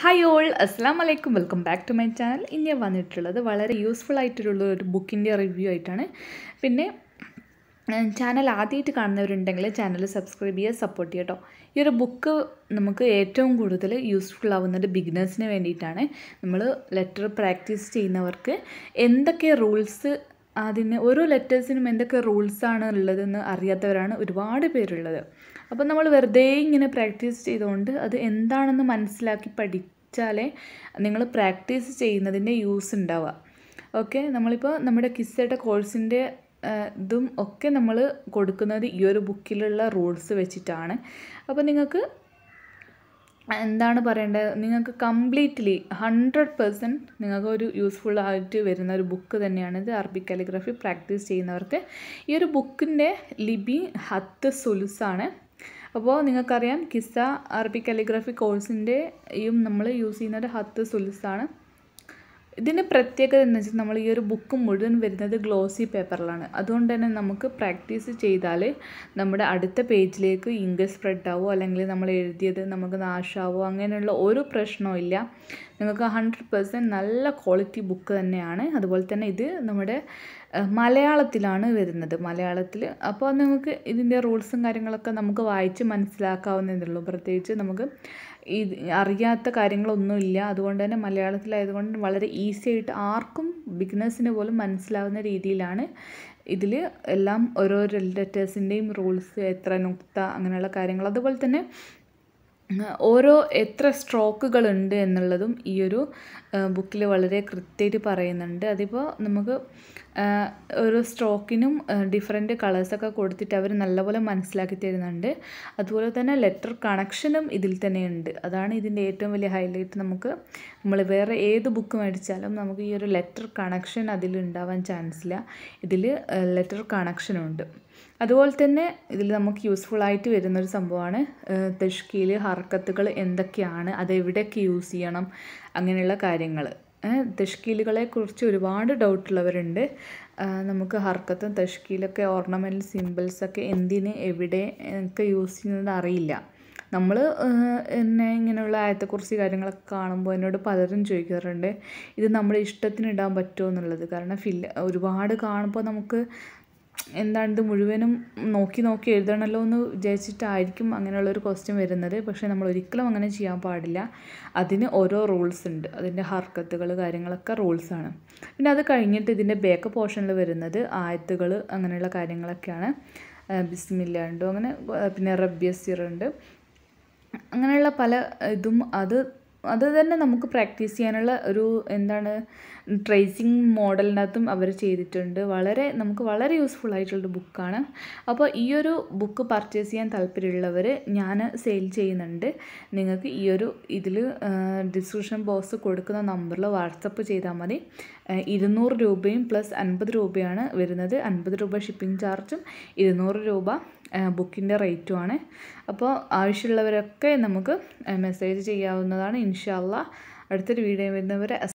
hi all അസ്സാം വലൈക്കും welcome back to my channel ഇന്ന് ഞാൻ വന്നിട്ടുള്ളത് വളരെ യൂസ്ഫുൾ ആയിട്ടുള്ള ഒരു ബുക്കിൻ്റെ റിവ്യൂ ആയിട്ടാണ് പിന്നെ ചാനൽ ആദ്യമായിട്ട് കാണുന്നവരുണ്ടെങ്കിൽ ചാനൽ സബ്സ്ക്രൈബ് ചെയ്യുക സപ്പോർട്ട് ചെയ്യുക കേട്ടോ ഈ ഒരു ബുക്ക് നമുക്ക് ഏറ്റവും കൂടുതൽ യൂസ്ഫുൾ ആവുന്നത് ബിഗിനേഴ്സിന് വേണ്ടിയിട്ടാണ് നമ്മൾ ലെറ്റർ പ്രാക്ടീസ് ചെയ്യുന്നവർക്ക് എന്തൊക്കെ റൂൾസ് അതിന് ഓരോ ലെറ്റേഴ്സിനും എന്തൊക്കെ റൂൾസാണ് ഉള്ളതെന്ന് അറിയാത്തവരാണ് ഒരുപാട് പേരുള്ളത് അപ്പോൾ നമ്മൾ വെറുതെ ഇങ്ങനെ പ്രാക്ടീസ് ചെയ്തുകൊണ്ട് അത് എന്താണെന്ന് മനസ്സിലാക്കി പഠിച്ചാലേ നിങ്ങൾ പ്രാക്ടീസ് ചെയ്യുന്നതിൻ്റെ യൂസ് ഉണ്ടാവുക ഓക്കെ നമ്മളിപ്പോൾ നമ്മുടെ കിസ്സയുടെ കോഴ്സിൻ്റെ ഇതും ഒക്കെ നമ്മൾ കൊടുക്കുന്നത് ഈ ഒരു ബുക്കിലുള്ള റൂൾസ് വെച്ചിട്ടാണ് അപ്പോൾ നിങ്ങൾക്ക് എന്താണ് പറയേണ്ടത് നിങ്ങൾക്ക് കംപ്ലീറ്റ്ലി ഹൺഡ്രഡ് പെർസെൻറ്റ് നിങ്ങൾക്ക് ഒരു യൂസ്ഫുൾ ആയിട്ട് വരുന്ന ഒരു ബുക്ക് തന്നെയാണിത് അറബിക് കാലിഗ്രഫി പ്രാക്ടീസ് ചെയ്യുന്നവർക്ക് ഈ ഒരു ബുക്കിൻ്റെ ലിപി ഹത്ത് സുലുസാണ് അപ്പോൾ നിങ്ങൾക്കറിയാം കിസ്സ അറബിക് കാലിഗ്രഫി കോഴ്സിൻ്റെയും നമ്മൾ യൂസ് ചെയ്യുന്നത് ഹത്ത് സുലുസാണ് ഇതിൻ്റെ പ്രത്യേകത എന്ന് വെച്ചാൽ നമ്മൾ ഈ ഒരു ബുക്ക് മുഴുവൻ വരുന്നത് ഗ്ലോസി പേപ്പറിലാണ് അതുകൊണ്ട് തന്നെ നമുക്ക് പ്രാക്ടീസ് ചെയ്താൽ നമ്മുടെ അടുത്ത പേജിലേക്ക് ഇങ്ക് സ്പ്രെഡ് ആവോ അല്ലെങ്കിൽ നമ്മൾ എഴുതിയത് നമുക്ക് നാശാവോ അങ്ങനെയുള്ള ഒരു പ്രശ്നവും ഇല്ല നിങ്ങൾക്ക് ഹൺഡ്രഡ് പെർസെൻറ്റ് നല്ല ക്വാളിറ്റി ബുക്ക് തന്നെയാണ് അതുപോലെ തന്നെ ഇത് നമ്മുടെ മലയാളത്തിലാണ് വരുന്നത് മലയാളത്തിൽ അപ്പോൾ നിങ്ങൾക്ക് ഇതിൻ്റെ റൂൾസും കാര്യങ്ങളൊക്കെ നമുക്ക് വായിച്ച് മനസ്സിലാക്കാവുന്നതേ ഉള്ളൂ പ്രത്യേകിച്ച് നമുക്ക് ഇത് അറിയാത്ത കാര്യങ്ങളൊന്നുമില്ല അതുകൊണ്ട് തന്നെ മലയാളത്തിലായതുകൊണ്ട് വളരെ ഈസി ആയിട്ട് ആർക്കും ബിഗിനേഴ്സിന് പോലും മനസ്സിലാവുന്ന രീതിയിലാണ് ഇതിൽ എല്ലാം ഓരോ ലെറ്റേഴ്സിൻ്റെയും റൂൾസ് എത്ര നുക്ത അങ്ങനെയുള്ള കാര്യങ്ങൾ അതുപോലെ തന്നെ ഓരോ എത്ര സ്ട്രോക്കുകളുണ്ട് എന്നുള്ളതും ഈ ഒരു ബുക്കിൽ വളരെ കൃത്യമായിട്ട് പറയുന്നുണ്ട് അതിപ്പോൾ നമുക്ക് ഓരോ സ്ട്രോക്കിനും ഡിഫറെൻറ്റ് കളേഴ്സൊക്കെ കൊടുത്തിട്ട് അവർ നല്ലപോലെ മനസ്സിലാക്കി തരുന്നുണ്ട് അതുപോലെ തന്നെ ലെറ്റർ കണക്ഷനും ഇതിൽ തന്നെയുണ്ട് അതാണ് ഇതിൻ്റെ ഏറ്റവും വലിയ ഹൈലൈറ്റ് നമുക്ക് നമ്മൾ വേറെ ഏത് ബുക്ക് മേടിച്ചാലും നമുക്ക് ഈ ഒരു ലെറ്റർ കണക്ഷൻ അതിൽ ഉണ്ടാവാൻ ചാൻസ് ഇല്ല ഇതിൽ ലെറ്റർ കണക്ഷനുണ്ട് അതുപോലെ തന്നെ ഇതിൽ നമുക്ക് യൂസ്ഫുൾ ആയിട്ട് വരുന്നൊരു സംഭവമാണ് തെഷ്കീൽ ഹർക്കത്തുകൾ എന്തൊക്കെയാണ് അത് എവിടെയൊക്കെ യൂസ് ചെയ്യണം അങ്ങനെയുള്ള കാര്യങ്ങൾ തെഷ്കീലുകളെ കുറിച്ച് ഒരുപാട് ഡൗട്ടുള്ളവരുണ്ട് നമുക്ക് ഹർക്കത്തും തെഷ്കീലൊക്കെ ഓർണമെൻറ്റൽ സിമ്പിൾസൊക്കെ എന്തിന് എവിടെ ഒക്കെ യൂസ് ചെയ്യുന്നത് അറിയില്ല നമ്മൾ എന്നെ ഇങ്ങനെയുള്ള ആയത്തെക്കുറിച്ച് കാര്യങ്ങളൊക്കെ കാണുമ്പോൾ എന്നോട് പലരും ചോദിക്കാറുണ്ട് ഇത് നമ്മുടെ ഇഷ്ടത്തിന് ഇടാൻ പറ്റുമോ എന്നുള്ളത് കാരണം ഫില്ല് ഒരുപാട് കാണുമ്പോൾ നമുക്ക് എന്താണ് ഇത് മുഴുവനും നോക്കി നോക്കി എഴുതണമല്ലോ എന്ന് വിചാരിച്ചിട്ടായിരിക്കും അങ്ങനെയുള്ളൊരു ക്വസ്റ്റ്യൻ വരുന്നത് പക്ഷേ നമ്മൾ ഒരിക്കലും അങ്ങനെ ചെയ്യാൻ പാടില്ല അതിന് ഓരോ റൂൾസ് ഉണ്ട് അതിൻ്റെ ഹർക്കത്തുകൾ കാര്യങ്ങളൊക്കെ റൂൾസാണ് പിന്നെ അത് കഴിഞ്ഞിട്ട് ഇതിൻ്റെ ബാക്ക് പോർഷനിൽ വരുന്നത് ആയത്തുകൾ അങ്ങനെയുള്ള കാര്യങ്ങളൊക്കെയാണ് ബിസ്മില്ലാണ്ട് അങ്ങനെ പിന്നെ റബ്യസിർ ഉണ്ട് അങ്ങനെയുള്ള പല ഇതും അത് അത് തന്നെ നമുക്ക് പ്രാക്ടീസ് ചെയ്യാനുള്ള ഒരു എന്താണ് ട്രേസിങ് മോഡലിനകത്തും അവർ ചെയ്തിട്ടുണ്ട് വളരെ നമുക്ക് വളരെ യൂസ്ഫുൾ ആയിട്ടുള്ള ബുക്കാണ് അപ്പോൾ ഈ ഒരു ബുക്ക് പർച്ചേസ് ചെയ്യാൻ താല്പര്യമുള്ളവർ ഞാൻ സെയിൽ ചെയ്യുന്നുണ്ട് നിങ്ങൾക്ക് ഈ ഒരു ഇതിൽ ഡിസ്ക്രിപ്ഷൻ ബോക്സ് കൊടുക്കുന്ന നമ്പറിൽ വാട്സപ്പ് ചെയ്താൽ മതി ഇരുന്നൂറ് രൂപയും പ്ലസ് അൻപത് രൂപയാണ് വരുന്നത് അൻപത് രൂപ ഷിപ്പിംഗ് ചാർജും ഇരുന്നൂറ് രൂപ ബുക്കിൻ്റെ റേറ്റുമാണ് അപ്പോൾ ആവശ്യമുള്ളവരൊക്കെ നമുക്ക് മെസ്സേജ് ചെയ്യാവുന്നതാണ് ഇൻഷാല്ല അടുത്തൊരു വീഡിയോ വരുന്നവരെ